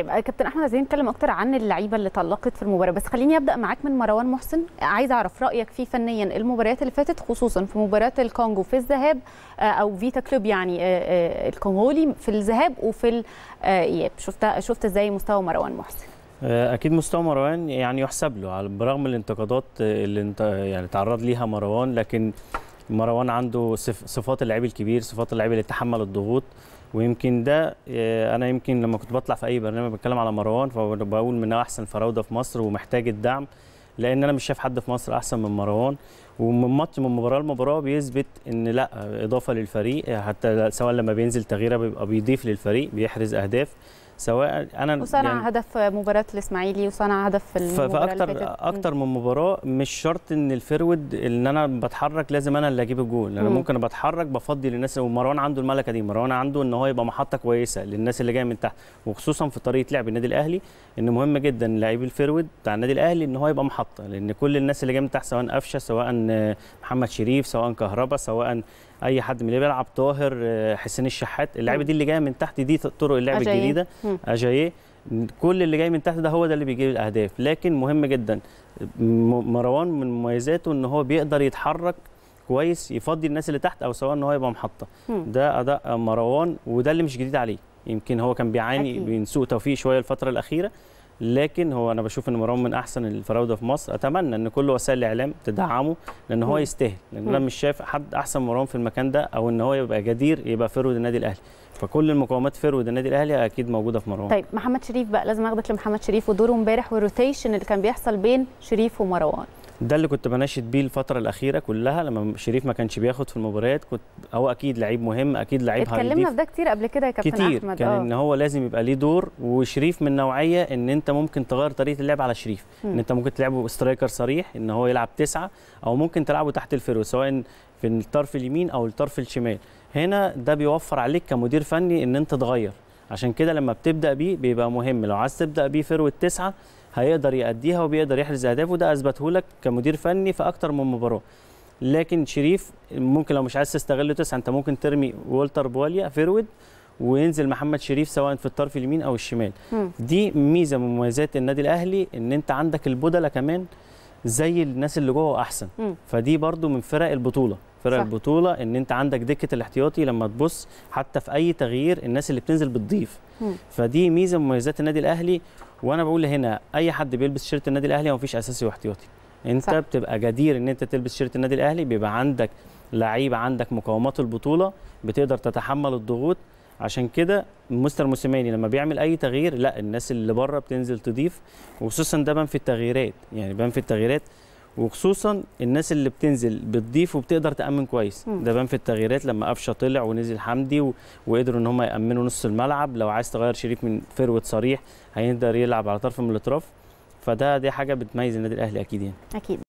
كابتن احمد عايزين نتكلم اكتر عن اللعيبه اللي تالقت في المباراه بس خليني ابدا معاك من مروان محسن عايز اعرف رايك في فنيا المباريات اللي فاتت خصوصا في مباراه الكونغو في الذهاب او فيتا كلوب يعني الكونغولي في الذهاب وفي الاياب شفت شفت ازاي مستوى مروان محسن اكيد مستوى مروان يعني يحسب له برغم الانتقادات اللي انت يعني تعرض ليها مروان لكن مروان عنده صفات اللعيب الكبير صفات اللعيب اللي تحمل الضغوط ويمكن ده انا يمكن لما كنت بطلع في اي برنامج بتكلم على مروان فبقول من احسن فراوده في مصر ومحتاج الدعم لان انا مش شايف حد في مصر احسن من مروان ومن ماتش من مباراه لمباراه بيثبت ان لا اضافه للفريق حتى سواء لما بينزل تغييره بيبقى بيضيف للفريق بيحرز اهداف سواء انا وصنع يعني هدف مباراه الاسماعيلي وصنع هدف في المباراه فاكتر اكتر من مباراه مش شرط ان الفيرود ان انا بتحرك لازم انا اللي اجيب الجول انا ممكن بتحرك بفضي للناس ومروان عنده الملكه دي مروان عنده ان هو يبقى محطه كويسه للناس اللي جايه من تحت وخصوصا في طريقه لعب النادي الاهلي ان مهم جدا لعيب الفيرود بتاع النادي الاهلي ان هو يبقى محطه لان كل الناس اللي جايه من تحت سواء قفشه سواء محمد شريف سواء كهربا سواء اي حد من اللي بيلعب طاهر حسين الشحات اللعيبه دي اللي جايه من تحت دي طرق اللعب أجاية. الجديده اجاييه كل اللي جاي من تحت ده هو ده اللي بيجيب الاهداف لكن مهم جدا مروان من مميزاته ان هو بيقدر يتحرك كويس يفضي الناس اللي تحت او سواء ان هو يبقى محطه ده اداء مروان وده اللي مش جديد عليه يمكن هو كان بيعاني من سوء توفيق شويه الفتره الاخيره لكن هو انا بشوف ان مروان من احسن الفراوده في مصر اتمنى ان كل وسائل الاعلام تدعمه لان هو يستاهل لان انا مش شايف حد احسن من مروان في المكان ده او ان هو يبقى جدير يبقى فرود النادي الاهلي فكل المقومات فرود النادي الاهلي اكيد موجوده في مروان طيب محمد شريف بقى لازم اخدك لمحمد شريف ودوره امبارح والروتيشن اللي كان بيحصل بين شريف ومروان ده اللي كنت بناشد بيه الفتره الاخيره كلها لما شريف ما كانش بياخد في المباريات كنت هو اكيد لعيب مهم اكيد لعيب اتكلمنا في ده كتير قبل كده يا كابتن كتير احمد كان أوه. ان هو لازم يبقى ليه دور وشريف من نوعيه ان انت ممكن تغير طريقه اللعب على شريف م. ان انت ممكن تلعبه سترايكر صريح ان هو يلعب تسعه او ممكن تلعبه تحت الفيرو سواء في الطرف اليمين او الطرف الشمال هنا ده بيوفر عليك كمدير فني ان انت تغير عشان كده لما بتبدا بيه بيبقى مهم لو عايز تبدا بيه فيرو التسعه هيقدر يأديها وبيقدر يحرز اهداف وده اثبته لك كمدير فني في اكتر من مباراه لكن شريف ممكن لو مش عايز تستغله تسعه انت ممكن ترمي والتر بواليا فيرود وينزل محمد شريف سواء في الطرف اليمين او الشمال م. دي ميزه من مميزات النادي الاهلي ان انت عندك البدله كمان زي الناس اللي جوه احسن م. فدي برضو من فرق البطوله فرق صح. البطوله ان انت عندك دكه الاحتياطي لما تبص حتى في اي تغيير الناس اللي بتنزل بتضيف م. فدي ميزه من مميزات النادي الاهلي وانا بقول هنا اي حد بيلبس شيرت النادي الاهلي مفيش اساسي واحتياطي انت صح. بتبقى جدير ان انت تلبس شيرت النادي الاهلي بيبقى عندك لعيبه عندك مقومات البطوله بتقدر تتحمل الضغوط عشان كده مستر موسيماني لما بيعمل اي تغيير لا الناس اللي بره بتنزل تضيف وخصوصا ده بان في التغييرات يعني بان في التغييرات وخصوصا الناس اللي بتنزل بتضيف وبتقدر تامن كويس م. ده بان في التغييرات لما قفشه طلع ونزل حمدي و... وقدروا ان هم يامنوا نص الملعب لو عايز تغير شريف من فروت صريح هيقدر يلعب على طرف من الاطراف فده دي حاجه بتميز النادي الاهلي اكيد يعني اكيد